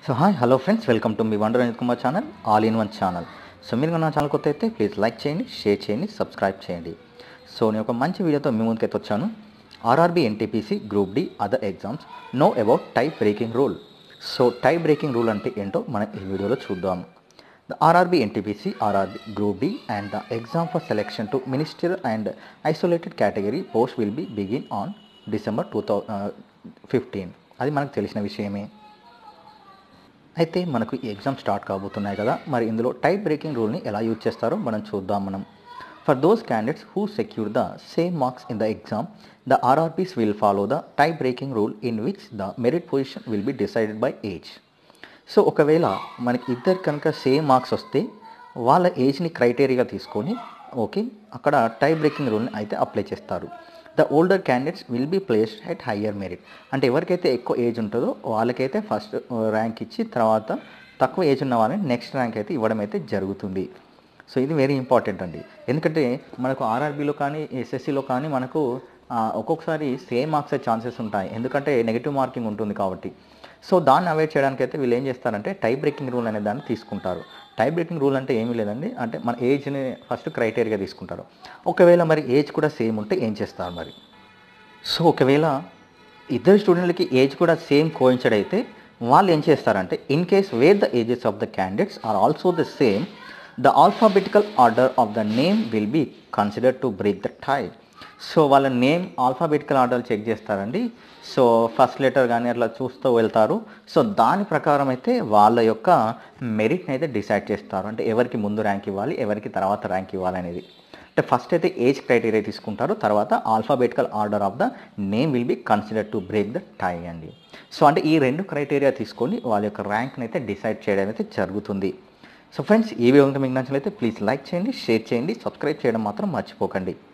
so hi hello friends welcome to మీ wonder Anil Kumar channel all in one channel so మీరు నా ఛానల్ కొత్త అయితే ప్లీజ్ లైక్ చేయండి షేర్ చేయండి సబ్స్క్రైబ్ చేయండి సో నేను ఒక మంచి వీడియోతో మీ ముందుకైతే వచ్చాను RRB NTPC group D other exams know about type breaking rule so type breaking rule అంటే ఏంటో మనం ఈ వీడియోలో చూద్దాం the RRB NTPC RRB group D and the exam for selection to minister and isolated category post will be begin on December two థౌ fifteen అది మనకు తెలిసిన విషయమే అయితే మనకు ఈ ఎగ్జామ్ స్టార్ట్ కాబోతున్నాయి కదా మరి ఇందులో టైప్ బ్రేకింగ్ రూల్ని ఎలా యూజ్ చేస్తారో మనం చూద్దాం మనం for those candidates who secure the same marks in the exam the RRBs will follow the type breaking rule in which the merit position will be decided by age so ఒకవేళ మనకి ఇద్దరు కనుక same marks వస్తే వాళ్ళ ఏజ్ని క్రైటీరియాగా తీసుకొని okay అక్కడ type breaking రూల్ని అయితే apply చేస్తారు the older candidates will be placed at higher merit అంటే ఎవరికైతే ఎక్కువ ఏజ్ ఉంటుందో వాళ్ళకైతే ఫస్ట్ ర్యాంక్ ఇచ్చి తర్వాత తక్కువ ఏజ్ ఉన్న వాళ్ళని నెక్స్ట్ ర్యాంక్ అయితే ఇవ్వడం అయితే జరుగుతుంది సో ఇది వెరీ ఇంపార్టెంట్ అండి ఎందుకంటే మనకు ఆర్ఆర్బీలో కానీ ఎస్ఎస్సిలో కానీ మనకు ఆ, ఒక్కొక్కసారి సేమ్ మార్క్స్ ఛాన్సెస్ ఉంటాయి ఎందుకంటే నెగిటివ్ మార్కింగ్ ఉంటుంది కాబట్టి సో దాన్ని అవాయిడ్ చేయడానికి అయితే వీళ్ళు ఏం చేస్తారంటే టై బ్రేకింగ్ రూల్ అనే దాన్ని తీసుకుంటారు టై బ్రేకింగ్ రూల్ అంటే ఏమీ లేదండి అంటే మన ఏజ్ని ఫస్ట్ క్రైటీరియా తీసుకుంటారు ఒకవేళ మరి ఏజ్ కూడా సేమ్ ఉంటే ఏం చేస్తారు మరి సో ఒకవేళ ఇద్దరు స్టూడెంట్లకి ఏజ్ కూడా సేమ్ కోయిన్సైడ్ అయితే వాళ్ళు ఏం చేస్తారంటే in case where the ages of the candidates are also the same the alphabetical order of the name will be consider to break the tie so వాళ్ళ నేమ్ ఆల్ఫాబెటికల్ ఆర్డర్ చెక్ చేస్తారండి so first letter కానీ అట్లా చూస్తూ వెళ్తారు so దాని ప్రకారం అయితే వాళ్ళ యొక్క మెరిట్ని అయితే డిసైడ్ చేస్తారు అంటే ఎవరికి ముందు ర్యాంక్ ఇవ్వాలి ఎవరికి తర్వాత ర్యాంక్ ఇవ్వాలి అనేది అంటే ఫస్ట్ అయితే ఏజ్ క్రైటీరియా తీసుకుంటారు తర్వాత alphabetical order of the name will be consider to break the tie అండి సో అంటే ఈ రెండు క్రైటీరియా తీసుకొని వాళ్ళ యొక్క ర్యాంక్ని అయితే డిసైడ్ చేయడం అయితే జరుగుతుంది సో ఫ్రెండ్స్ ఈ వీడియో కనుక మీకు నచ్చినట్లయితే ప్లీజ్ లైక్ చేయండి షేర్ చేయండి సబ్స్క్రైబ్ చేయడం మాత్రం మర్చిపోకండి